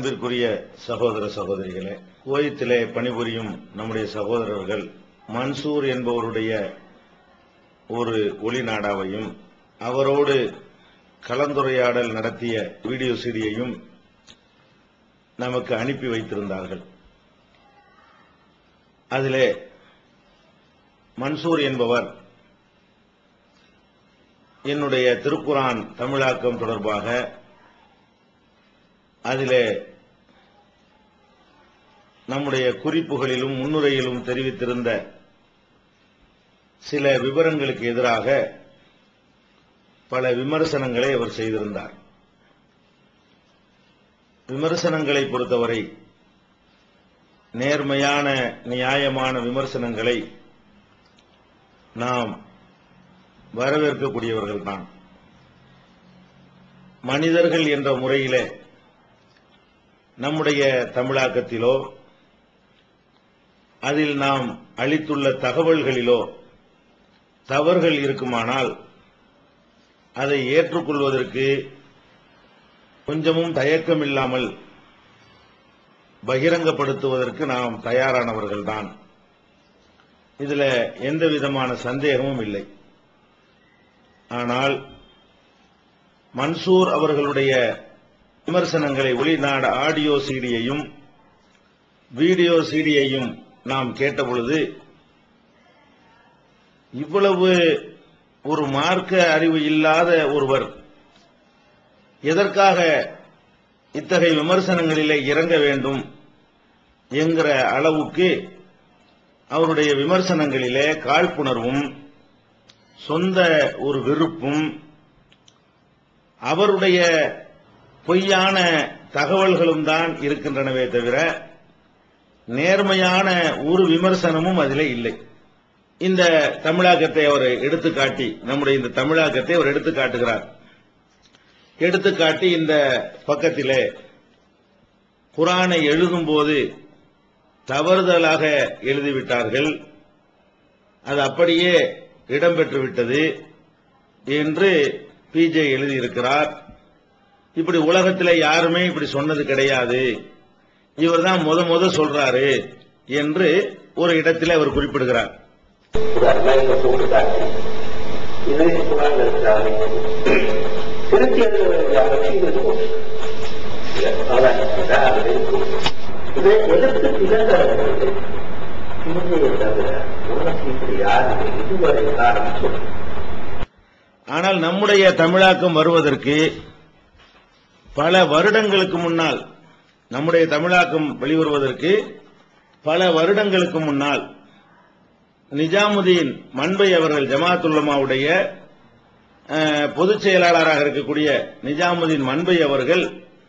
அன்பிற்குரிய சகோதர சகோதரிகளே குவைத்திலே பணிபுரியும் நம்முடைய சகோதரர்கள் மன்சூர் என்பவருடைய ஒரு ஒளிநாடாவையும் அவரோடு கலந்துரையாடல் நடத்திய வீடியோ சீடியையும் நமக்கு அனுப்பி வைத்திருந்தார்கள் அதிலே மன்சூர் என்பவர் என்னுடைய திருக்குரான் தமிழாக்கம் தொடர்பாக அதிலே நம்முடைய குறிப்புகளிலும் முன்னுரையிலும் தெரிவித்திருந்த சில விவரங்களுக்கு எதிராக பல விமர்சனங்களை அவர் செய்திருந்தார் விமர்சனங்களை பொறுத்தவரை நேர்மையான நியாயமான விமர்சனங்களை நாம் வரவேற்கக்கூடியவர்கள் தான் மனிதர்கள் என்ற முறையிலே நம்முடைய தமிழாக்கத்திலோ அதில் நாம் அளித்துள்ள தகவல்களிலோ தவறுகள் இருக்குமானால் அதை ஏற்றுக்கொள்வதற்கு கொஞ்சமும் தயக்கம் இல்லாமல் பகிரங்கப்படுத்துவதற்கு நாம் தயாரானவர்கள்தான் இதுல எந்த விதமான சந்தேகமும் இல்லை ஆனால் மன்சூர் அவர்களுடைய விமர்சனங்களை ஒளிநாடு ஆடியோ சீடியையும் வீடியோ சீடியையும் நாம் கேட்டபொழுது இவ்வளவு ஒரு மார்க்க அறிவு இல்லாத ஒருவர் எதற்காக இத்தகைய விமர்சனங்களிலே இறங்க வேண்டும் என்கிற அளவுக்கு அவருடைய விமர்சனங்களிலே காழ்ப்புணர்வும் சொந்த ஒரு வெறுப்பும் அவருடைய பொய்யான தகவல்களும் தான் இருக்கின்றனவே தவிர நேர்மையான ஒரு விமர்சனமும் அதிலே இல்லை இந்த தமிழாக்கத்தை அவர் எடுத்துக்காட்டி நம்முடைய இந்த தமிழாக்கத்தை அவர் எடுத்து காட்டுகிறார் எடுத்துக்காட்டி இந்த பக்கத்திலே குரானை எழுதும்போது தவறுதலாக எழுதிவிட்டார்கள் அது அப்படியே இடம்பெற்று விட்டது என்று பிஜே எழுதியிருக்கிறார் இப்படி உலகத்தில் யாருமே இப்படி சொன்னது கிடையாது இவர் தான் முத முத சொல்றாரு என்று ஒரு இடத்தில் அவர் குறிப்பிடுகிறார் இங்க போட்டு காட்டி இது குரான் இருக்கிறாங்க திருத்தி எழுத வேண்டிய அவசியம் இருக்கும் அதான் அது இருக்கும் இதை எதிர்த்து திகழ்கிறது இந்தியை தவிர உனக்கு இப்படி யாருமே இதுவரை காரணம் சொல்லும் ஆனால் நம்முடைய தமிழாக்கம் வருவதற்கு பல வருடங்களுக்கு முன்னால் நம்முடைய தமிழாக்கம் வெளிவருவதற்கு பல வருடங்களுக்கு முன்னால் நிஜாமுதீன் மண்பை அவர்கள் ஜமாத்துல்லமாவுடைய அஹ், பொதுச் செயலாளராக இருக்கக்கூடிய நிஜாமுதீன் மண்பை அவர்கள்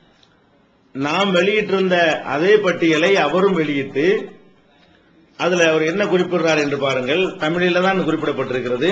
நாம் வெளியிட்டிருந்த அதே பட்டியலை அவரும் வெளியிட்டு அதுல அவர் என்ன குறிப்பிடுறார் என்று பாருங்கள் தமிழில் தான் குறிப்பிடப்பட்டிருக்கிறது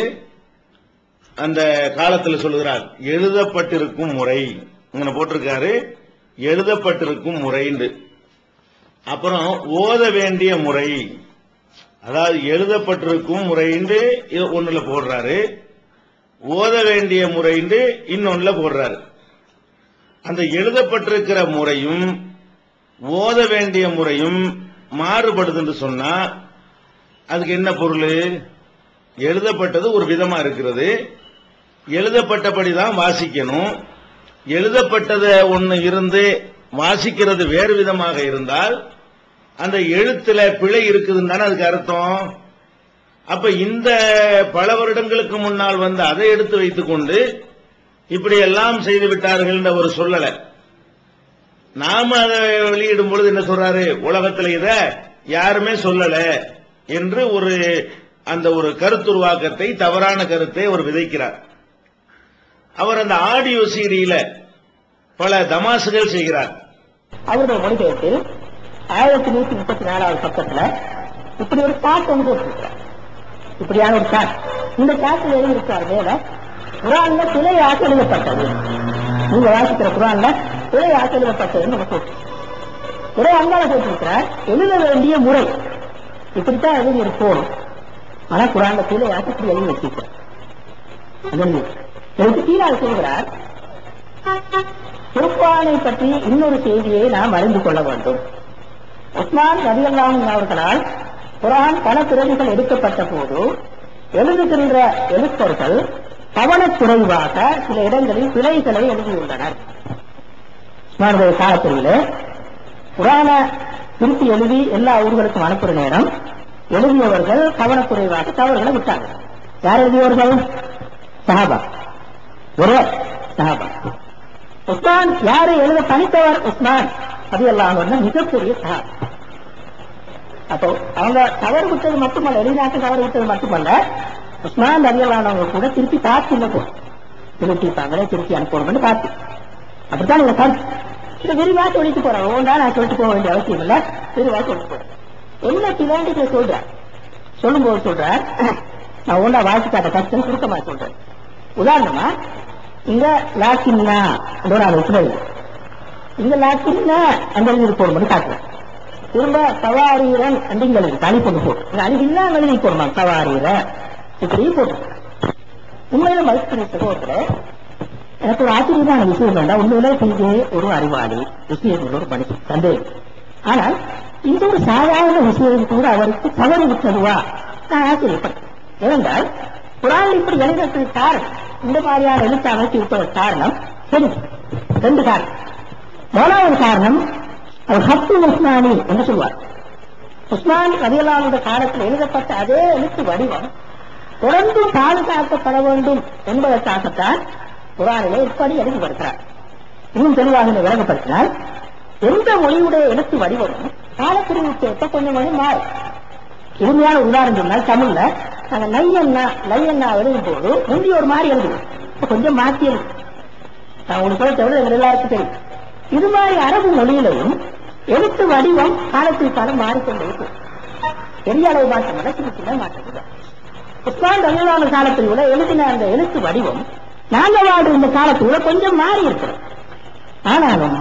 அந்த காலத்தில் சொல்லுகிறார் எழுதப்பட்டிருக்கும் முறை இங்க போட்டிருக்காரு எழுதப்பட்டிருக்கும் முறைன்னு அப்புறம் ஓத வேண்டிய முறை அதாவது எழுதப்பட்டிருக்கும் முறைன்னு இது ஒண்ணுல போடுறாரு ஓத வேண்டிய முறைன்னு இன்னொன்னுல போடுறாரு அந்த எழுதப்பட்டிருக்கிற முறையும் ஓத வேண்டிய முறையும் மாறுபடுதுன்னு சொன்னா அதுக்கு என்ன பொருள் எழுதப்பட்டது ஒரு விதமா இருக்கிறது எழுதப்பட்டபடி தான் வாசிக்கணும் எழுதப்பட்டத ஒன்னு இருந்து வாசிக்கிறது வேறு விதமாக இருந்தால் அந்த எழுத்துல பிழை இருக்குதுன்னு தானே அதுக்கு அர்த்தம் அப்ப இந்த பல வருடங்களுக்கு முன்னால் வந்து அதை எடுத்து வைத்துக்கொண்டு இப்படி எல்லாம் செய்து விட்டார்கள் என்ற ஒரு சொல்லல நாம அதை வெளியிடும் பொழுது என்ன சொல்றாரு உலகத்துல இத யாருமே சொல்லல என்று ஒரு அந்த ஒரு கருத்துருவாக்கத்தை தவறான கருத்தை அவர் விதைக்கிறார் அவர் அந்த ஆடியோ சீடியில பல தமாசுகள் செய்கிறார் அவருடைய மொழிபெயர்ப்பில் ஆயிரத்தி நூத்தி முப்பத்தி நாலாவது பக்கத்துல இப்படி ஒரு பாட்டு ஒன்று போட்டிருக்கிறார் இப்படியான ஒரு சாட் இந்த சாட்டில் எழுதியிருக்கார் மேல குரான்ல பிழையாக எழுதப்பட்டது நீங்க வாசிக்கிற குரான்ல பிழையாக எழுதப்பட்டதுன்னு நம்ம போட்டு ஒரே அங்கால போட்டிருக்கிறார் எழுத வேண்டிய முறை இப்படித்தான் எழுதி இருக்கணும் ஆனா குரான்ல பிழையாக இப்படி எழுதி வச்சிருக்கிறார் எழுதி எழுதி கீழே சொல்கிறார் திருப்பானை பற்றி இன்னொரு செய்தியை நாம் அறிந்து கொள்ள வேண்டும் உஸ்மான் ரதியல்லாஹு அவர்களால் குரான் பல பிரதிகள் எடுக்கப்பட்ட போது எழுதுகின்ற எழுத்தர்கள் கவனக்குறைவாக சில இடங்களில் பிழைகளை எழுதியுள்ளனர் உஸ்மானுடைய காலத்தில் குரான திருப்பி எழுதி எல்லா ஊர்களுக்கும் அனுப்புற நேரம் எழுதியவர்கள் கவனக்குறைவாக தவறுகளை விட்டாங்க யார் எழுதியவர்கள் சஹாபா ஒரே சஹாபா உஸ்மான் யாரை எழுத தனித்தவர் உஸ்மான் அது எல்லாம் மிகப்பெரிய சஹாபா அப்போ அவங்க தவறு விட்டது மட்டுமல்ல வெளிநாட்டு தவறு விட்டது மட்டுமல்ல உஸ்மான் ரவியலானவங்க கூட திருப்பி பார்த்து இல்லை போ திருப்பிப்பாங்களே திருப்பி அனுப்பணும்னு பார்த்து அப்படித்தான் நீங்க கருத்து இதை விரிவா சொல்லிட்டு போறேன் ஒன்றா நான் சொல்லிட்டு போக வேண்டிய அவசியம் இல்ல விரிவா சொல்லிட்டு போறேன் என்ன பிள்ளைங்க சொல்றேன் சொல்லும்போது சொல்றேன் நான் ஒன்றா வாசிக்காத கஷ்டம் சுருக்கமா சொல்றேன் உதாரணமா இங்க லாக்கின்னா ஒரு ஆள் விட்டுறது இங்க லாக்கின்னா அந்த எழுதி போடும்போது காட்டுறேன் திரும்ப சவாரீரன் அப்படிங்கிறது தனி கொண்டு போட்டு இங்க அழிவில்லா எழுதி போடுமா சவாரீர இப்படி போட்டு உண்மையில மதிப்பு சகோதர எனக்கு ஒரு ஆச்சரியமான விஷயம் வேண்டாம் உண்மையில இது ஒரு அறிவாளி விஷயம் ஒரு மனுஷன் சந்தேகம் ஆனால் இந்த ஒரு சாதாரண விஷயம் கூட அவருக்கு தவறு விட்டதுவா நான் ஆச்சரியப்பட்டேன் ஏனென்றால் குரான் இப்படி எழுதுறதுக்கு காரணம் இந்த மாதிரியான எழுத்து அமைத்து விட்டதற்கு காரணம் சரி ரெண்டு காரணம் முதலாவது காரணம் அவர் ஹத்து உஸ்மானி என்று சொல்வார் உஸ்மான் ரவியலானுடைய காலத்தில் எழுதப்பட்ட அதே எழுத்து வடிவம் தொடர்ந்து பாதுகாக்கப்பட வேண்டும் என்பதற்காகத்தான் குரானிலே இப்படி எழுதி வருகிறார் இன்னும் தெளிவாக இதை விளங்கப்படுத்தினால் எந்த மொழியுடைய எழுத்து வடிவமும் காலப்பிரிவுக்கு ஏற்ப கொஞ்சம் கொஞ்சம் மாறும் எளிமையான உதாரணம் சொன்னால் தமிழ்ல நாங்க லையண்ணா லையண்ணா எழுதும் போது முந்தி ஒரு மாதிரி எழுதுவோம் இப்ப கொஞ்சம் மாத்தி எழுதுவோம் நான் உங்களுக்கு சொல்ல தவிர எங்க எல்லாருக்கும் தெரியும் இது மாதிரி அரபு மொழியிலையும் எழுத்து வடிவம் காலத்தில் காலம் மாறிக்கொண்டே இருக்கும் பெரிய அளவு மாற்றம் அல்ல சின்ன சின்ன மாற்றம் தான் உஸ்மான் ரவிலான காலத்தில் கூட எழுதின அந்த எழுத்து வடிவம் நாங்க வாடு இந்த காலத்தில் கூட கொஞ்சம் மாறி இருக்கிறோம் ஆனாலும்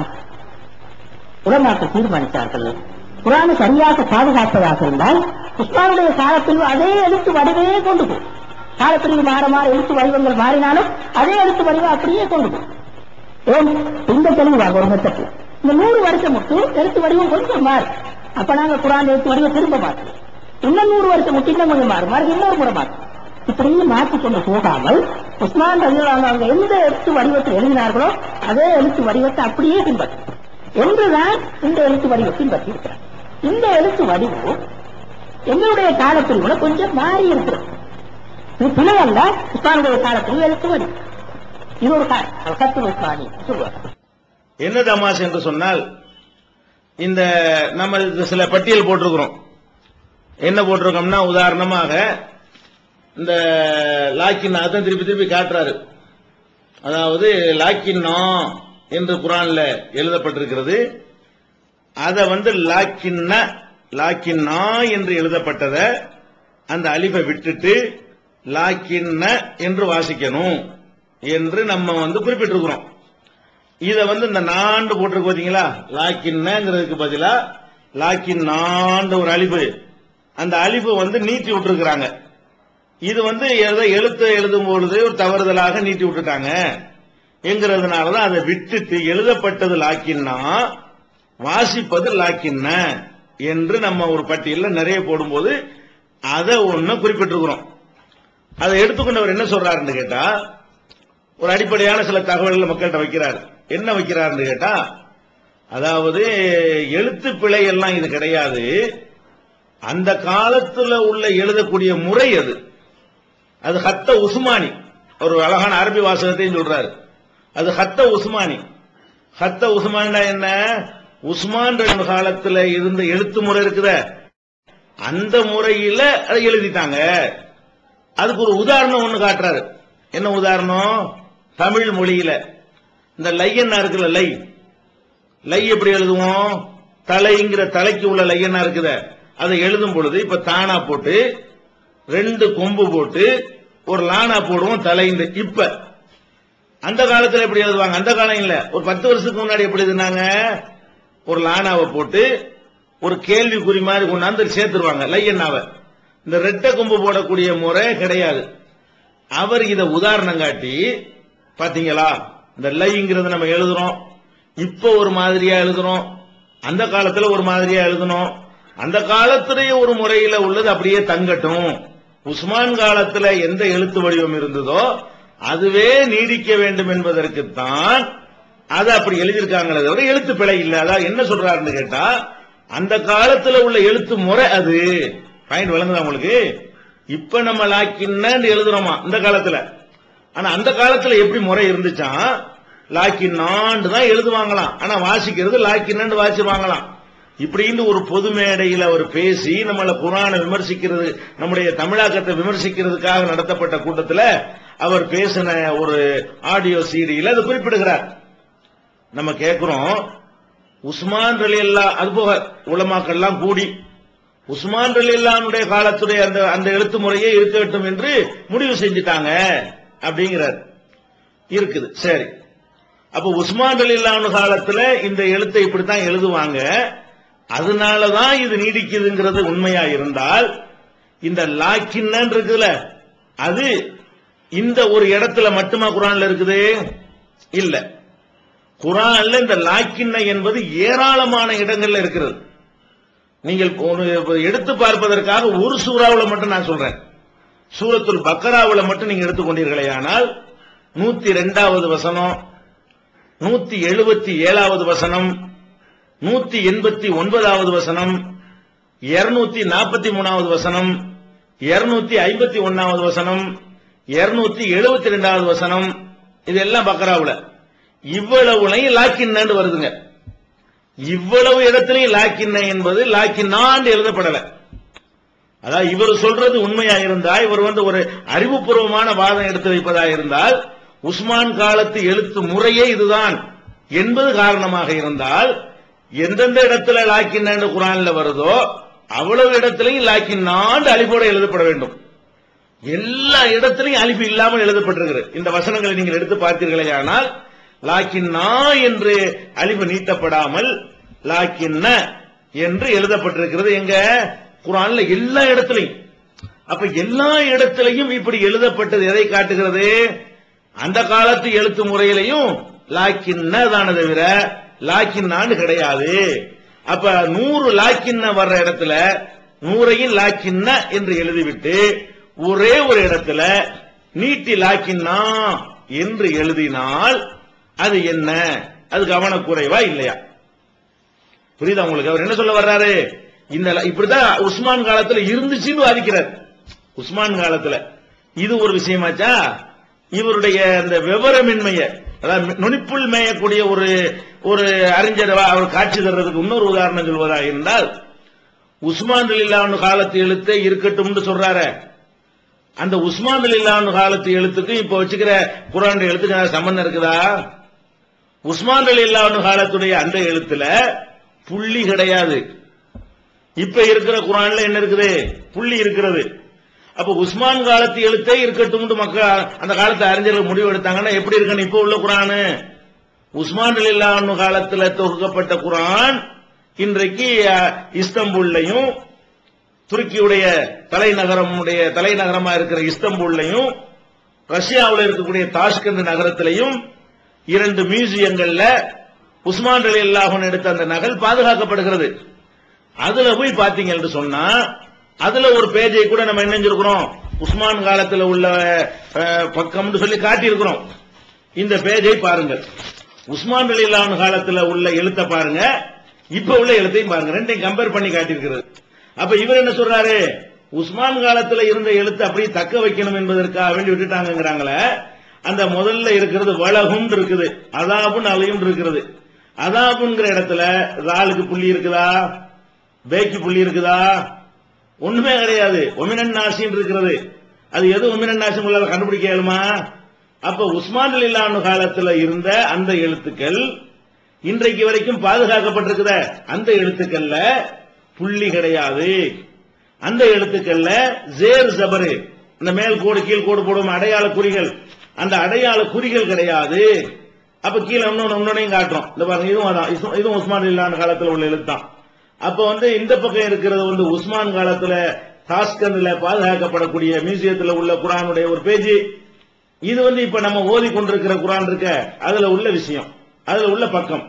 உலமாக்கள் தீர்மானித்தார்கள் குரானை சரியாக பாதுகாப்பதாக இருந்தால் உஸ்மானுடைய காலத்தில் அதே எழுத்து வடிவே கொண்டு போகும் காலப்பிரிவு மாற மாற எழுத்து வடிவங்கள் மாறினாலும் அதே எழுத்து வடிவம் அப்படியே கொண்டு போகும் ஏன் இந்த தெளிவாக ஒரு மெத்தட்டு இந்த நூறு வருஷம் மட்டும் எழுத்து வடிவம் கொஞ்சம் மாறும் அப்ப நாங்க குரான் எழுத்து வடிவம் திரும்ப மாற்றோம் இன்னும் நூறு வருஷம் மட்டும் இன்னும் கொஞ்சம் மாறும் மாறி இன்னொரு முறை மாற்றும் இப்படி மாற்றிக் கொண்டு போகாமல் உஸ்மான் ரஜிலான் அவங்க எந்த எழுத்து வடிவத்தை எழுதினார்களோ அதே எழுத்து வடிவத்தை அப்படியே பின்பற்றும் என்றுதான் இந்த எழுத்து வடிவத்தை பின்பற்றி இருக்கிறார் இந்த எழுத்து வடிவம் எங்களுடைய காலப்பிரிவுல கொஞ்சம் மாறி இருக்கிறது இது பிழை அல்ல உஸ்மானுடைய காலத்தில் எழுத்து வடிவம் இது ஒரு காரணம் கத்து உஸ்மானி சொல்லுவார் என்ன தமாஷ் என்று சொன்னால் இந்த நம்ம இது சில பட்டியல் போட்டிருக்கிறோம் என்ன போட்டிருக்கோம்னா உதாரணமாக இந்த லாக்கின் அதான் திருப்பி திருப்பி காட்டுறாரு அதாவது லாக்கின்னா என்று குரான்ல எழுதப்பட்டிருக்கிறது அதை வந்து லாக்கின்ன லாக்கின்னா என்று எழுதப்பட்டதை அந்த அலிஃபை விட்டுட்டு லாக்கின்ன என்று வாசிக்கணும் என்று நம்ம வந்து குறிப்பிட்டிருக்கிறோம் இத வந்து இந்த நாண்டு போட்டிருக்கு பாத்தீங்களா லாக்கின்னங்கிறதுக்கு பதிலா லாக்கின் நாண்டு ஒரு அலிபு அந்த அலிபு வந்து நீட்டி விட்டுருக்காங்க இது வந்து ஏதோ எழுத்து எழுதும் பொழுது ஒரு தவறுதலாக நீட்டி விட்டுட்டாங்க என்கிறதுனாலதான் அதை விட்டுட்டு எழுதப்பட்டது லாக்கின்னா வாசிப்பது லாக்கின்ன என்று நம்ம ஒரு பட்டியலில் நிறைய போடும்போது அதை ஒண்ணு குறிப்பிட்டிருக்கிறோம் அதை எடுத்துக்கொண்டவர் என்ன சொல்றாருன்னு கேட்டா ஒரு அடிப்படையான சில தகவல்கள் மக்கள்கிட்ட வைக்கிறார் என்ன வைக்கிறாருன்னு கேட்டா அதாவது எழுத்து பிழை எல்லாம் இது கிடையாது அந்த காலத்துல உள்ள எழுதக்கூடிய முறை அது அது ஹத்த உஸ்மானி ஒரு அழகான அரபி வாசகத்தையும் சொல்றாரு அது ஹத்த உஸ்மானி ஹத்த உஸ்மானினா என்ன உஸ்மான் ரெண்டு காலத்துல இருந்த எழுத்து முறை இருக்குத அந்த முறையில அதை எழுதிட்டாங்க அதுக்கு ஒரு உதாரணம் ஒண்ணு காட்டுறாரு என்ன உதாரணம் தமிழ் மொழியில இந்த லையன்னா இருக்குல்ல லை லை எப்படி எழுதுவோம் தலைங்கிற தலைக்கு உள்ள லையன்னா இருக்குத அதை எழுதும் பொழுது இப்ப தானா போட்டு ரெண்டு கொம்பு போட்டு ஒரு லானா போடுவோம் தலைந்து இப்ப அந்த காலத்துல எப்படி எழுதுவாங்க அந்த காலம் இல்ல ஒரு பத்து வருஷத்துக்கு முன்னாடி எப்படி எழுதுனாங்க ஒரு லானாவை போட்டு ஒரு கேள்விக்குறி மாதிரி கொண்டாந்து சேர்த்துருவாங்க லையண்ணாவை இந்த ரெட்டை கொம்பு போடக்கூடிய முறை கிடையாது அவர் இத உதாரணம் காட்டி பாத்தீங்களா இந்த லைங்கிறத நம்ம எழுதுறோம் இப்ப ஒரு மாதிரியா எழுதுறோம் அந்த காலத்துல ஒரு மாதிரியா எழுதணும் அந்த காலத்திலேயே ஒரு முறையில உள்ளது அப்படியே தங்கட்டும் உஸ்மான் காலத்துல எந்த எழுத்து வடிவம் இருந்ததோ அதுவே நீடிக்க வேண்டும் என்பதற்குத்தான் அது அப்படி எழுதியிருக்காங்களே தவிர எழுத்து பிழை இல்ல அதாவது என்ன சொல்றாருன்னு கேட்டா அந்த காலத்துல உள்ள எழுத்து முறை அது பாயிண்ட் விளங்குதா உங்களுக்கு இப்ப நம்ம லாக்கின்னு எழுதுறோமா இந்த காலத்துல ஆனா அந்த காலத்துல எப்படி முறை இருந்துச்சாம் லாக்கின்னாண்டு தான் எழுதுவாங்களாம் ஆனா வாசிக்கிறது லாக்கின்னு வாசிப்பாங்களாம் இப்படின்னு ஒரு பொது மேடையில் அவர் பேசி நம்மள குரானை விமர்சிக்கிறது நம்முடைய தமிழாக்கத்தை விமர்சிக்கிறதுக்காக நடத்தப்பட்ட கூட்டத்தில் அவர் பேசின ஒரு ஆடியோ சீடியில் அது குறிப்பிடுகிறார் நம்ம கேட்கிறோம் உஸ்மான் ரலியல்லா அதுபோக உலமாக்கள்லாம் கூடி உஸ்மான் ரலியல்லானுடைய காலத்துடைய அந்த அந்த எழுத்து முறையே இருக்கட்டும் என்று முடிவு செஞ்சுட்டாங்க அப்படிங்கிறார் இருக்குது சரி அப்ப உஸ்மான் ரலியல்லானு காலத்துல இந்த எழுத்தை இப்படித்தான் எழுதுவாங்க அதனாலதான் இது நீடிக்குதுங்கிறது உண்மையா இருந்தால் இந்த லாக்கின்னு இருக்குதுல அது இந்த ஒரு இடத்துல மட்டுமா குரான்ல இருக்குது இல்ல குரான்ல இந்த லாக்கின்ன என்பது ஏராளமான இடங்கள்ல இருக்கிறது நீங்கள் ஒரு எடுத்து பார்ப்பதற்காக ஒரு சூறாவுல மட்டும் நான் சொல்றேன் சூரத்துல் பக்கராவுல மட்டும் நீங்க எடுத்துக்கொண்டீர்களே ஆனால் நூத்தி ரெண்டாவது வசனம் நூத்தி எழுபத்தி ஏழாவது வசனம் நூத்தி எண்பத்தி ஒன்பதாவது வசனம் இருநூத்தி நாற்பத்தி மூணாவது வசனம் இருநூத்தி ஐம்பத்தி ஒன்னாவது வசனம் இருநூத்தி எழுபத்தி ரெண்டாவது வசனம் இதெல்லாம் பக்கராவுல இவ்வளவுலையும் லாக்கின்னு வருதுங்க இவ்வளவு இடத்திலையும் லாக்கின்ன என்பது லாக்கின்னாண்டு எழுதப்படல அதாவது இவர் சொல்றது உண்மையா இருந்தா இவர் வந்து ஒரு அறிவுபூர்வமான வாதம் எடுத்து வைப்பதா இருந்தால் உஸ்மான் காலத்து எழுத்து முறையே இதுதான் என்பது காரணமாக இருந்தால் எந்தெந்த இடத்துல லாக்கின்னு குரான்ல வருதோ அவ்வளவு இடத்திலையும் லாக்கின்னாண்டு அழிப்போட எழுதப்பட வேண்டும் எல்லா இடத்திலையும் அழிப்பு இல்லாமல் எழுதப்பட்டிருக்கிறது இந்த வசனங்களை நீங்கள் எடுத்து பார்த்தீர்களே ஆனால் லாக்கின்னா என்று அழிவு நீட்டப்படாமல் லாக்கின்ன என்று எழுதப்பட்டிருக்கிறது எங்க குரான்ல எல்லா இடத்திலையும் அப்ப எல்லா இடத்திலையும் இப்படி எழுதப்பட்டது எதை காட்டுகிறது அந்த காலத்து எழுத்து முறையிலையும் லாக்கின்ன தானே தவிர லாக்கின்னான்னு கிடையாது அப்ப நூறு லாக்கின்ன வர்ற இடத்துல நூறையும் லாக்கின்ன என்று எழுதிவிட்டு ஒரே ஒரு இடத்துல நீட்டி லாக்கின்னா என்று எழுதினால் அது என்ன அது கவனக்குறைவா இல்லையா புரியுதா உங்களுக்கு அவர் என்ன சொல்ல வர்றாரு இந்த இப்படிதான் உஸ்மான் காலத்துல இருந்துச்சுன்னு வாதிக்கிறார் உஸ்மான் காலத்துல இது ஒரு விஷயமாச்சா இவருடைய அந்த விவரமின்மைய அதாவது நுனிப்புள் மேயக்கூடிய ஒரு ஒரு அறிஞர் அவர் காட்சி தர்றதுக்கு இன்னொரு உதாரணம் சொல்வதாக இருந்தால் உஸ்மான் இல்லான்னு காலத்து எழுத்தே இருக்கட்டும்னு சொல்றாரு அந்த உஸ்மான் இல்லான்னு காலத்து எழுத்துக்கும் இப்ப வச்சுக்கிற குரான் எழுத்துக்கு சம்பந்தம் இருக்குதா உஸ்மான் இல்லான்னு காலத்துடைய அந்த எழுத்துல புள்ளி கிடையாது இப்ப இருக்கிற குரான்ல என்ன இருக்குது புள்ளி இருக்கிறது அப்ப உஸ்மான் காலத்து எழுத்தே இருக்கட்டும் மக்கள் அந்த காலத்து அறிஞர்கள் முடிவு எடுத்தாங்கன்னா எப்படி இருக்கணும் இப்ப உள்ள குரானு உஸ்மான் இல்லான்னு காலத்துல தொகுக்கப்பட்ட குரான் இன்றைக்கு இஸ்தம்புல்லையும் துருக்கியுடைய தலைநகரமுடைய தலைநகரமா இருக்கிற இஸ்தம்புல்லையும் ரஷ்யாவில் இருக்கக்கூடிய தாஷ்கண்ட் நகரத்திலையும் இரண்டு மியூசியங்கள்ல உஸ்மான் அலி அல்லாஹன் எடுத்த அந்த நகல் பாதுகாக்கப்படுகிறது அதுல போய் பாத்தீங்க என்று சொன்னா அதுல ஒரு பேஜை கூட நம்ம என்ன உஸ்மான் காலத்துல உள்ள பக்கம்னு சொல்லி காட்டியிருக்கிறோம் இந்த பேஜை பாருங்கள் உஸ்மான் அலி அல்லாஹன் காலத்துல உள்ள எழுத்த பாருங்க இப்ப உள்ள எழுத்தையும் பாருங்க ரெண்டையும் கம்பேர் பண்ணி காட்டியிருக்கிறது அப்ப இவர் என்ன சொல்றாரு உஸ்மான் காலத்துல இருந்த எழுத்து அப்படியே தக்க வைக்கணும் என்பதற்காக வேண்டி விட்டுட்டாங்கிறாங்களே அந்த முதல்ல இருக்கிறது வளகும் இருக்குது அதாபுன் அலையும் இருக்கிறது அதாபுங்கிற இடத்துல ராளுக்கு புள்ளி இருக்குதா பேக்கு புள்ளி இருக்குதா ஒண்ணுமே கிடையாது ஒமினன் நாசின்னு இருக்கிறது அது எது ஒமினன் நாசி உங்களால கண்டுபிடிக்க இயலுமா அப்ப உஸ்மான் இல்லான்னு காலத்துல இருந்த அந்த எழுத்துக்கள் இன்றைக்கு வரைக்கும் பாதுகாக்கப்பட்டிருக்கிற அந்த எழுத்துக்கள்ல புள்ளி கிடையாது அந்த எழுத்துக்கள்ல ஜேர் ஜபரு இந்த மேல் கோடு கீழ் கோடு போடும் அடையாள குறிகள் அந்த அடையாள குறிகள் கிடையாது அப்ப கீழே இன்னொன்னு இன்னொன்னையும் காட்டுறோம் இந்த பாருங்க இதுவும் அதான் இஸ்- இதுவும் உஸ்மான் இல்லான காலத்துல உள்ள எழுத்தான் அப்ப வந்து இந்த பக்கம் இருக்கிறது வந்து உஸ்மான் காலத்துல தாஸ்கண்ட்ல பாதுகாக்கப்படக்கூடிய மியூசியத்துல உள்ள குரானுடைய ஒரு பேஜ் இது வந்து இப்ப நம்ம ஓதி கொண்டிருக்கிற குரான் இருக்க அதுல உள்ள விஷயம் அதுல உள்ள பக்கம்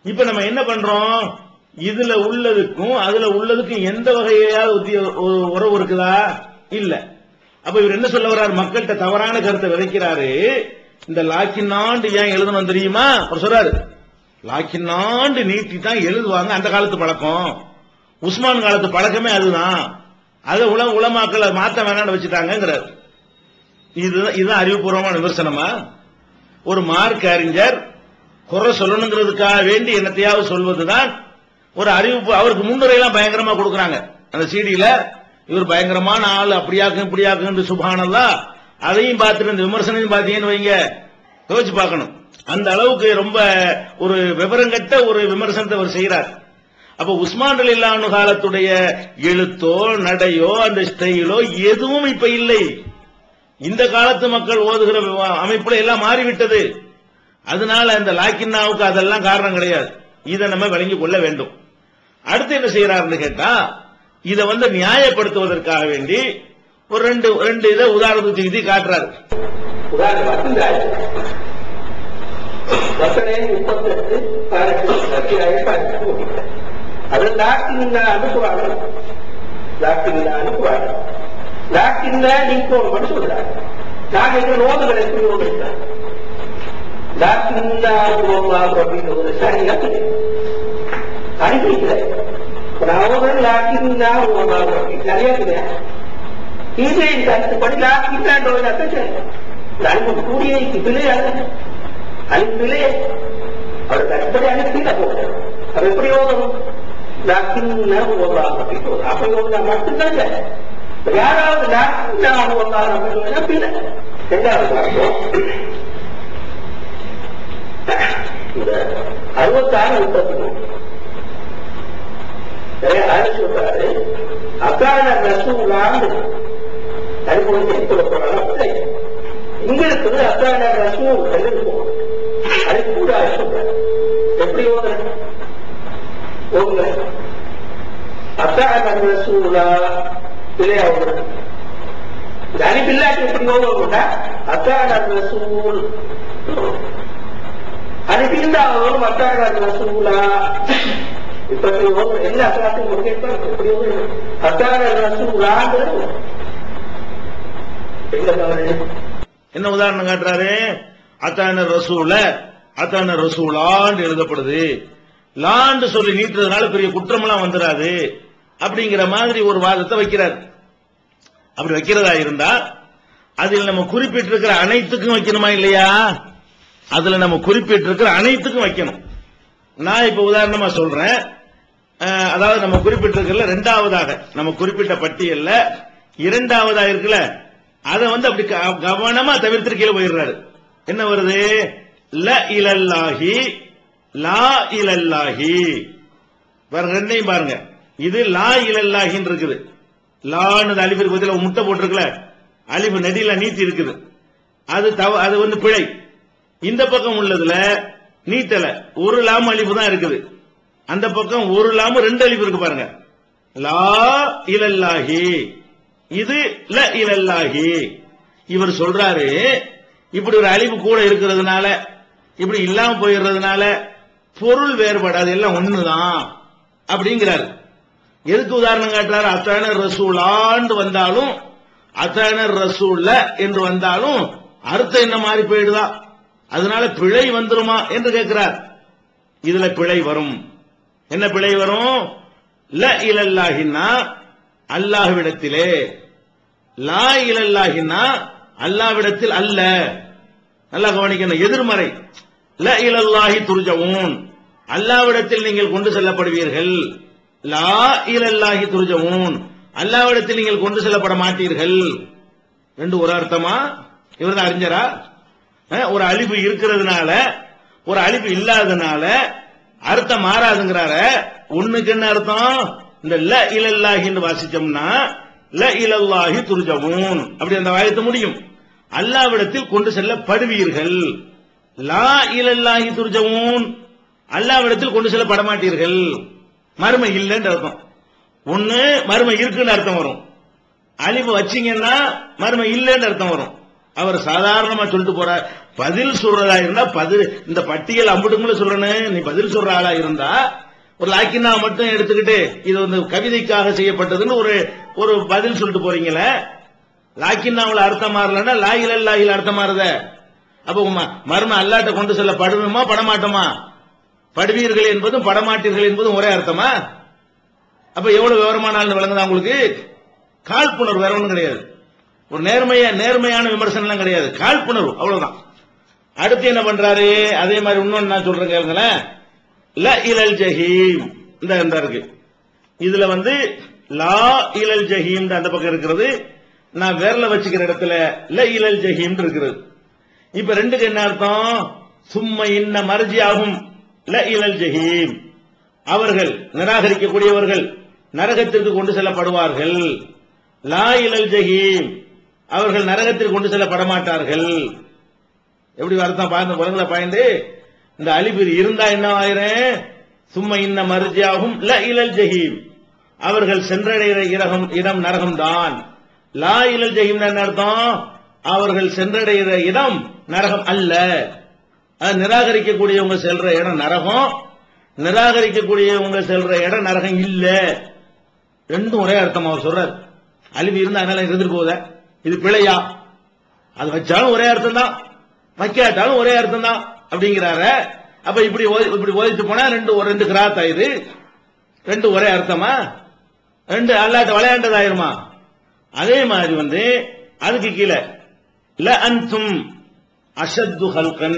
இப்ப நம்ம என்ன பண்றோம் இதுல உள்ளதுக்கும் அதுல உள்ளதுக்கும் எந்த வகையாவது உத்தி- ஒரு உறவு இருக்குதா இல்ல அப்ப இவர் என்ன சொல்ல வர்றாரு மக்கள்கிட்ட தவறான கருத்தை விதைக்கிறாரு இந்த லாக்கினாண்டு ஏன் எழுதணும் தெரியுமா அவர் சொல்றாரு லாக்கினாண்டு நீட்டி தான் எழுதுவாங்க அந்த காலத்து பழக்கம் உஸ்மான் காலத்து பழக்கமே அதுதான் அதை உல உலமாக்கள் அதை மாத்த வேணாம்னு வச்சுட்டாங்கிறார் இதுதான் இதுதான் அறிவுபூர்வமான விமர்சனமா ஒரு மார்க் அறிஞர் குறை சொல்லணுங்கிறதுக்காக வேண்டி என்னத்தையாவது சொல்வதுதான் ஒரு அறிவிப்பு அவருக்கு முன்னுரையெல்லாம் பயங்கரமா கொடுக்கறாங்க அந்த சீடியில இவர் பயங்கரமான ஆள் அப்படியாக்கும் இப்படியாக்கும் சுபானல்லா அதையும் பார்த்துட்டு இந்த விமர்சனையும் பார்த்தீங்கன்னு வைங்க யோசிச்சு பார்க்கணும் அந்த அளவுக்கு ரொம்ப ஒரு விவரங்கட்ட ஒரு விமர்சனத்தை அவர் செய்கிறார் அப்ப உஸ்மான் அலில்லானு காலத்துடைய எழுத்தோ நடையோ அந்த ஸ்டைலோ எதுவும் இப்ப இல்லை இந்த காலத்து மக்கள் ஓதுகிற விவா- அமைப்புல எல்லாம் மாறிவிட்டது அதனால இந்த லாக்கின்னாவுக்கு அதெல்லாம் காரணம் கிடையாது இதை நம்ம விளங்கிக் கொள்ள வேண்டும் அடுத்து என்ன செய்யறாருன்னு கேட்டா இதை வந்து நியாயப்படுத்துவதற்காக வேண்டி ஒரு ரெண்டு ரெண்டு இதை உதாரணத்துக்கு இது காட்டுறாரு உதாரணமாக இந்த ஆயிரத்தி பத்தனை முப்பத்தெட்டு பதினெட்டு சத்தியாயிரத்தி பதினெட்டு முடிக்கிறேன் அது லாக்கின் அனுப்புவாங்க லாக்கின் அனுப்புவாங்க லாக்கின் நீங்க மட்டும் சொல்றாங்க நான் எங்க நோதுகளை எப்படி ஓடுறேன் லாக்கின் அனுப்புவாங்க அப்படின்னு ஒரு சரியா அனுப்பிக்கிறேன் நான் ஒரு லாக்கின் அப்படின்னு நிறைய கிடையாது இது கருத்துப்படி லாக்கின் அர்த்தம் அனுப்பு கூடிய பிழை அல்ல அனுப்பிலே அவர் கருத்துப்படி அனுப்பில போகிறேன் அது எப்படி ஓதணும் லாக்கின் ஓதலாம் அப்படின்னு ஓதும். அப்படி ஓதுனா மட்டும்தான் இல்லை. இப்ப யாராவது லாக்கின் ஓதலாம் அப்படின்னு சொன்னா பிழை ரெண்டாவது பார்ப்போம் இந்த அறுபத்தாறு முப்பத்தி மூணு யாரு சொல்றாரு அக்கான ரசூலான்னு அதுக்கு சொல்ல போறாங்க இங்க இருக்குது அக்கான ரசூல் இருக்கும் அது கூட சொல்றாரு எப்படி ஓதுற ஓதுங்க அக்கான ரசூலா இல்லையா ஓதுற இந்த அனுப்பில்லாட்டி எப்படி ஓதுவோம்னா அக்கான ரசூல் அனுப்பில்லாதவரும் அக்கான ரசூலா இப்ப எல்லா கிளாஸும் முடிஞ்சிருப்பாங்க எப்படி அக்கான ரசூலாங்கிறது எங்க தவறு என்ன உதாரணம் காட்டுறாரு அத்தான ரசூல அத்தான ரசூலான்னு எழுதப்படுது லாண்டு சொல்லி நீட்டுறதுனால பெரிய குற்றமெல்லாம் வந்துடாது அப்படிங்கிற மாதிரி ஒரு வாதத்தை வைக்கிறார் அப்படி வைக்கிறதா இருந்தா அதில் நம்ம குறிப்பிட்டிருக்கிற அனைத்துக்கும் வைக்கணுமா இல்லையா அதுல நம்ம குறிப்பிட்டிருக்கிற அனைத்துக்கும் வைக்கணும் நான் இப்ப உதாரணமா சொல்றேன் அஹ், அதாவது நம்ம குறிப்பிட்டிருக்கல ரெண்டாவதாக நம்ம குறிப்பிட்ட பட்டியல்ல இரண்டாவதா இருக்குல்ல அதை வந்து அப்படி க- கவனமா தவிர்த்து கீழே போயிடுறாரு என்ன வருது ல இலல்லாஹி லா இலல்லாஹி வேற ரெண்டையும் பாருங்க இது லா இலல்லாஹின்னு இருக்குது லான்னு அலிஃபிற்கு பதிலா முட்டை போட்டிருக்கல அலிஃபு நெடியில நீட்டி இருக்குது அது தவ அது வந்து பிழை இந்த பக்கம் உள்ளதுல நீட்டல ஒரு லாம் அலிஃபு தான் இருக்குது அந்த பக்கம் ஒரு லாமு ரெண்டு அலிஃபு இருக்கு பாருங்க லா இலல்லாஹி இது ல இலல்லாஹி இவர் சொல்றாரு இப்படி ஒரு அழிவு கூட இருக்கிறதுனால இப்படி இல்லாம போயிடுறதுனால பொருள் வேறுபடாது எல்லாம் ஒண்ணுதான் அப்படிங்கிறாரு எதுக்கு உதாரணம் காட்டுறாரு அத்தான ரசூலாண்டு வந்தாலும் அத்தான ரசூல்ல என்று வந்தாலும் அர்த்தம் என்ன மாறி போயிடுதா அதனால பிழை வந்துருமா என்று கேட்கிறார் இதுல பிழை வரும் என்ன பிழை வரும் ல இலல்லாஹின்னா அல்லாஹ்விடத்திலே லா இலல்லாஹின்னா அல்லாஹ்விடத்தில் அல்ல நல்லா கவனிக்கணும் எதிர்மறை ல இலல்லாஹி துர்ஜவூன் அல்லாஹ்விடத்தில் நீங்கள் கொண்டு செல்லப்படுவீர்கள் லா இலல்லாஹி துர்ஜவூன் அல்லாஹ்விடத்தில் நீங்கள் கொண்டு செல்லப்பட மாட்டீர்கள் ரெண்டு ஒரு அர்த்தமா இவர் தான் அறிஞரா அஹ், ஒரு அழிவு இருக்கிறதுனால ஒரு அழிவு இல்லாததுனால அர்த்தம் மாறாதுங்கிறார ஒண்ணுக்கு என்ன அர்த்தம் இந்த ல இலல்லாஹின்னு வாசிச்சோம்னா ல இலல்லாஹி துர்ஜவூன் அப்படி அந்த வாயத்து முடியும் அல்லாவிடத்தில் கொண்டு செல்லப்படுவீர்கள் லா இலல்லாஹி துர்ஜவூன் அல்லாவிடத்தில் கொண்டு செல்லப்பட மாட்டீர்கள் மறுமை இல்லைன்னு அர்த்தம் ஒண்ணு மறுமை இருக்குன்னு அர்த்தம் வரும் அலிபு வச்சீங்கன்னா மறுமை இல்லைன்னு அர்த்தம் வரும் அவர் சாதாரணமா சொல்லிட்டு போறார் பதில் சொல்றதா இருந்தா பதில் இந்த பட்டியல் அம்புட்டுங்களும் சொல்லணும் நீ பதில் சொல்ற ஆளா இருந்தா ஒரு லாக்கினா மட்டும் எடுத்துக்கிட்டு இது வந்து கவிதைக்காக செய்யப்பட்டதுன்னு ஒரு ஒரு பதில் சொல்லிட்டு போறீங்களே லாக்கின்னாவுல அர்த்தம் மாறலன்னா லாயில லாயில் அர்த்தம் மாறுத அப்ப உம்ம- மர்ம அல்லாட்ட கொண்டு செல்ல படுணுமா படமாட்டோமா படுவீர்கள் என்பதும் படமாட்டீர்கள் என்பதும் ஒரே அர்த்தமா அப்ப எவ்வளவு விவரமானாலும் விளங்குதா உங்களுக்கு காழ்ப்புணர்வு வேற ஒண்ணும் கிடையாது ஒரு நேர்மையா நேர்மையான விமர்சனம் எல்லாம் கிடையாது காழ்ப்புணர்வு அவ்வளவுதான் அடுத்து என்ன பண்றாரு அதே மாதிரி இன்னொன்னு நான் சொல்றேன் கேளுங்களேன் ல இலல் ஜஹீம் இந்த இந்த இருக்கு இதுல வந்து லா இலல் ஜஹீம் அந்த பக்கம் இருக்கிறது நான் விரல வச்சுக்கிற இடத்துல ல இலல் ஜஹீம் இருக்கிறது இப்ப ரெண்டுக்கு என்ன அர்த்தம் சும்ம இன்ன மர்ஜி ஆகும் ல இலல் ஜஹீம் அவர்கள் நிராகரிக்கக்கூடியவர்கள் நரகத்திற்கு கொண்டு செல்லப்படுவார்கள் லா இலல் ஜஹீம் அவர்கள் நரகத்திற்கு கொண்டு செல்லப்பட மாட்டார்கள் எப்படி அர்த்தம் பாய்ந்து குழந்தை பாய்ந்து இந்த அலிபிரி இருந்தா என்ன ஆயிரம் சும்மா இன்ன மருஜியாகும் ல இலல் ஜஹீம் அவர்கள் சென்றடைகிற இரகம் இடம் நரகம்தான் லா இலல் ஜஹீம் என்ன அர்த்தம் அவர்கள் சென்றடைகிற இடம் நரகம் அல்ல அது நிராகரிக்கக்கூடியவங்க செல்ற இடம் நரகம் நிராகரிக்கக்கூடியவங்க செல்ற இடம் நரகம் இல்ல ரெண்டும் ஒரே அர்த்தம் அவர் சொல்றார் அழிவு இருந்தா அதனால இருந்துட்டு போகுத இது பிழையா அது வச்சாலும் ஒரே அர்த்தம் தான் வைக்காட்டாலும் ஒரே அர்த்தம் தான் அப்படிங்கிறாரு அப்ப இப்படி ஓதி- இப்படி ஓதிட்டு போனா ரெண்டு ஒரு ரெண்டு கிராத் ஆயுது ரெண்டு ஒரே அர்த்தமா ரெண்டு அல்லாட்ட விளையாண்டதாயிருமா அதே மாதிரி வந்து அதுக்கு கீழே ல அன்தும் அஷத்து ஹல்கன்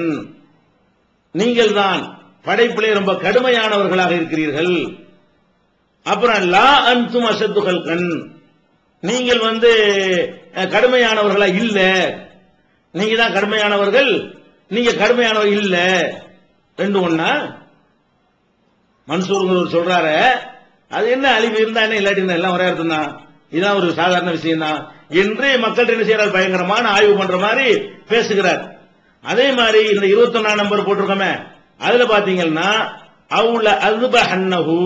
நீங்கள் தான் படைப்பிலே ரொம்ப கடுமையானவர்களாக இருக்கிறீர்கள் அப்புறம் லா அன்தும் அஷத்து ஹல்கன் நீங்கள் வந்து அஹ், கடுமையானவர்களா இல்ல நீங்க தான் கடுமையானவர்கள் நீங்க கடுமையானவர் இல்ல ரெண்டு ஒண்ணா மன்சூருங்கிறவர் சொல்றாரு அது என்ன அழிவு இருந்தா என்ன இல்லாட்டி என்ன, எல்லாம் ஒரே அர்த்தம் தான் இதான் ஒரு சாதாரண விஷயம் தான் என்று மக்கள்கிட்ட என்ன செய்யறார் பயங்கரமான ஆய்வு பண்ற மாதிரி பேசுகிறார் அதே மாதிரி இந்த 21 நம்பர் போட்டிருக்கோமே அதுல பாத்தீங்கன்னா அவுல அதுப ஹன்னஹு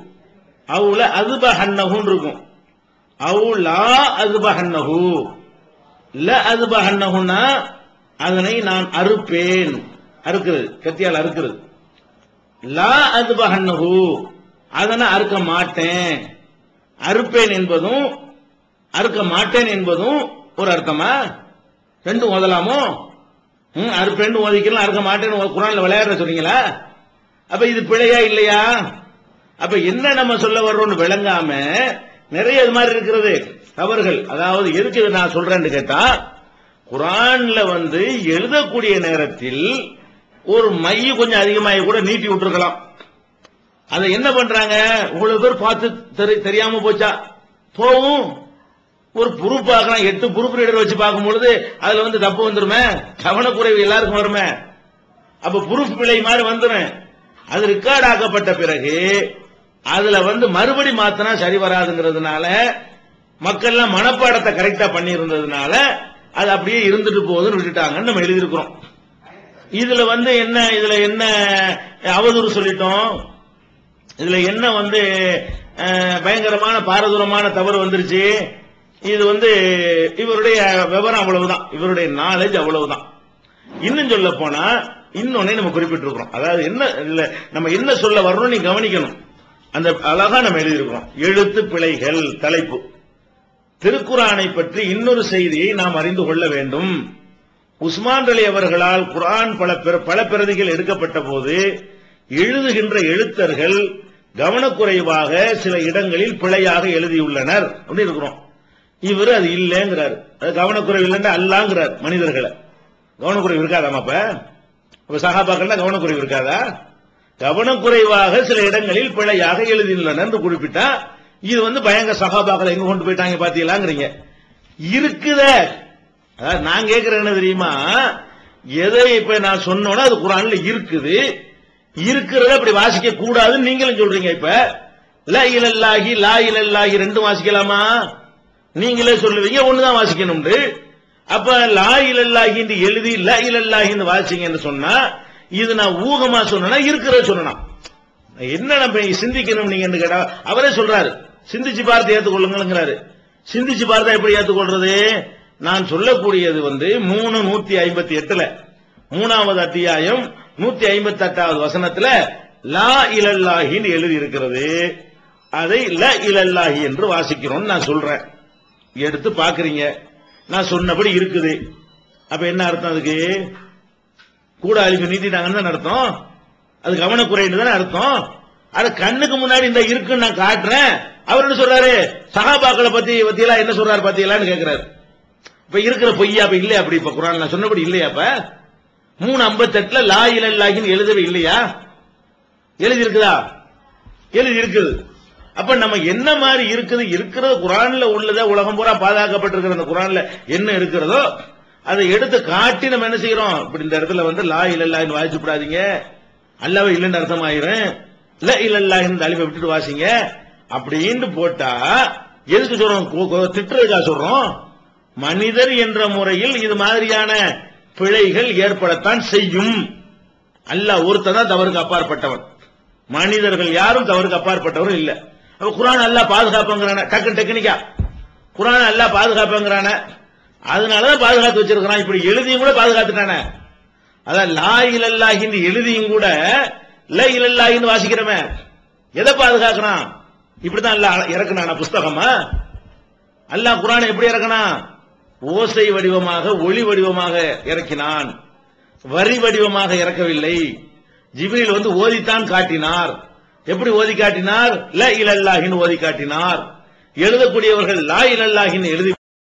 அவுல அதுப ஹன்னஹுன்னு இருக்கும் அவுலா அதுப ஹன்னஹு ல அதுப ஹன்னஹுன்னா அதனை நான் அறுப்பேன் அறுக்கிறது கத்தியால் அறுக்கிறது லா அதுபஹன்னஹு அதனை அறுக்க மாட்டேன் அறுப்பேன் என்பதும் அறுக்க மாட்டேன் என்பதும் ஒரு அர்த்தமா ரெண்டும் ஓதலாமோ ம், அறுப்பேன் ஓதிக்கலாம் அறுக்க மாட்டேன்னு குரான்ல விளையாடுற சொன்னீங்களா அப்ப இது பிழையா இல்லையா அப்ப என்ன நம்ம சொல்ல வர்றோம்னு விளங்காம நிறைய இது மாதிரி இருக்கிறது தவறுகள் அதாவது எதுக்கு இதை நான் சொல்றேன்னு கேட்டா குரான்ல வந்து எழுதக்கூடிய நேரத்தில் ஒரு மை கொஞ்சம் அதிகமாகி கூட நீட்டி விட்டுருக்கலாம் அதை என்ன பண்றாங்க இவ்வளவு பேர் பார்த்து தெரி- தெரியாம போச்சா போவும் ஒரு ப்ரூஃப் பார்க்கலாம் எட்டு ப்ரூஃப் ரீடர் வச்சு பார்க்கும் பொழுது அதுல வந்து தப்பு வந்துருமே கவனக்குறைவு எல்லாருக்கும் வருமே அப்ப ப்ரூஃப் பிழை மாதிரி வந்துரும் அது ரெக்கார்ட் ஆக்கப்பட்ட பிறகு அதுல வந்து மறுபடி மாத்தினா சரி வராதுங்கிறதுனால மக்கள்லாம் மனப்பாடத்தை கரெக்டா பண்ணி இருந்ததுனால அது அப்படியே இருந்துட்டு போகுதுன்னு விட்டுட்டாங்கன்னு நம்ம எழுதியிருக்கிறோம் இதுல வந்து என்ன இதுல என்ன அவதூறு சொல்லிட்டோம் இதுல என்ன வந்து அஹ், பயங்கரமான பாரதூரமான தவறு வந்துருச்சு இது வந்து இவருடைய விவரம் அவ்வளவுதான் இவருடைய நாலேஜ் அவ்வளவுதான் இன்னும் சொல்ல போனா இன்னொன்னே நம்ம குறிப்பிட்டிருக்கிறோம் அதாவது என்ன இல்ல நம்ம என்ன சொல்ல வர்றோம் நீ கவனிக்கணும் அந்த அழகா நம்ம எழுதியிருக்கிறோம் எழுத்து பிழைகள் தலைப்பு திருக்குரானை பற்றி இன்னொரு செய்தியை நாம் அறிந்து கொள்ள வேண்டும் உஸ்மான் அலி அவர்களால் குர்ஆன் பல பிற- பல பிரதிகள் எடுக்கப்பட்ட போது எழுதுகின்ற எழுத்தர்கள் கவனக்குறைவாக சில இடங்களில் பிழையாக எழுதியுள்ளனர் அப்படின்னு இருக்கிறோம் இவர் அது இல்லைங்கிறார் அது கவனக்குறைவு இல்லைன்னா அல்லாங்கிறார் மனிதர்களை கவனக்குறைவு இருக்காதாமா அப்ப அப்ப சகாபாக்கள்னா கவனக்குறைவு இருக்காதா கவனக்குறைவாக சில இடங்களில் பிழையாக எழுதியுள்ளனர் என்று குறிப்பிட்டா இது வந்து பயங்கர சகாபாக்களை எங்க கொண்டு போயிட்டாங்க பாத்தீங்களாங்கிறீங்க இருக்குதே அதாவது நான் கேட்கிறேன் என்ன தெரியுமா எதை இப்ப நான் சொன்னோன்னா அது குரான்ல இருக்குது இருக்கிறத அப்படி வாசிக்க கூடாதுன்னு நீங்களும் சொல்றீங்க இப்ப ல இலல்லாஹி லா இலல்லாஹி ரெண்டும் வாசிக்கலாமா நீங்களே சொல்லுவீங்க ஒண்ணுதான் வாசிக்கணும்னு அப்ப லா இலல்லாஹி என்று எழுதி ல இலல்லாஹின்னு வாசிங்கன்னு சொன்னா இது நான் ஊகமா சொன்னா இருக்கிறத சொல்லணும் என்ன நம்ம சிந்திக்கணும் நீங்க கேட்டா அவரே சொல்றாரு சிந்திச்சு பார்த்து ஏத்துக்கொள்ளுங்கிறாரு சிந்திச்சு பார்த்தா எப்படி ஏத்துக்கொள்றது நான் சொல்லக்கூடியது வந்து மூணு நூத்தி ஐம்பத்தி எட்டுல மூணாவது அத்தியாயம் நூத்தி ஐம்பத்தி எட்டாவது வசனத்துல லா இலல்லாஹின்னு எழுதி இருக்கிறது அதை ல இலல்லாஹி என்று வாசிக்கிறோம்னு நான் சொல்றேன் எடுத்து பாக்குறீங்க நான் சொன்னபடி இருக்குது அப்ப என்ன அர்த்தம் அதுக்கு கூட அழிப்பு நீட்டிட்டாங்கன்னு தானே அர்த்தம் அது கவனக்குறைன்னு தானே அர்த்தம் அது கண்ணுக்கு முன்னாடி இந்த இருக்குன்னு நான் காட்டுறேன் அவர் என்ன சொல்றாரு சகாபாக்களை பத்தி பத்தியெல்லாம் என்ன சொல்றாரு பத்தியெல்லாம் கேக்குறாரு இப்ப இருக்கிற பொய்யா அப்ப இல்லையா அப்படி இப்ப குரான் நான் சொன்னபடி இல்லையா அப்ப மூணு ஐம்பத்தெட்டுல லா இலல்லாஹின்னு எழுதவே இல்லையா எழுதி இருக்குதா எழுதி இருக்குது அப்ப நம்ம என்ன மாதிரி இருக்குது இருக்கிறது குரான்ல உள்ளத உலகம் பூரா பாதுகாக்கப்பட்டிருக்கிற அந்த குரான்ல என்ன இருக்கிறதோ அதை எடுத்து காட்டி நம்ம என்ன செய்யறோம் இப்படி இந்த இடத்துல வந்து லா இல்லல்லாஹின்னு வாசிச்சு விடாதீங்க அல்லாவே இல்லைன்னு அர்த்தம் ஆயிரும் இல்ல இல்லல்லாஹின்னு அழிவை விட்டுட்டு வாசிங்க அப்படின்னு போட்டா எதுக்கு சொல்றோம் கு- கு- திட்டுறதுக்கா சொல்றோம் மனிதர் என்ற முறையில் இது மாதிரியான பிழைகள் ஏற்படத்தான் செய்யும் அல்லாஹ் ஒருத்தன் தான் தவறுக்கு அப்பாற்பட்டவன் மனிதர்கள் யாரும் தவறுக்கு அப்பாற்பட்டவரும் இல்ல அப்ப குரான் அல்லாஹ் பாதுகாப்புங்கிறான டக்கு டெக்னிக்கா குரான் அல்லாஹ் பாதுகாப்புங்கிறான அதனாலதான் பாதுகாத்து வச்சிருக்கிறான் இப்படி எழுதியும் கூட பாதுகாத்துட்டானே அதான் லா இலல்லாஹின்னு எழுதியும் கூட ல இலல்லாஹின்னு வாசிக்கிறமே எதை பாதுகாக்கிறான் இப்படிதான் அல்லாஹ் இறக்குனானா புஸ்தகமா அல்லாஹ் குரானை எப்படி இறக்கினான் ஓசை வடிவமாக ஒளி வடிவமாக இறக்கினான் வரி வடிவமாக இறக்கவில்லை ஜிப்ரீல் வந்து ஓதித்தான் காட்டினார் எப்படி ஓதி காட்டினார் ல இலல்லாஹின்னு ஓதி காட்டினார் எழுதக்கூடியவர்கள் லா இலல்லாஹின்னு எழுதி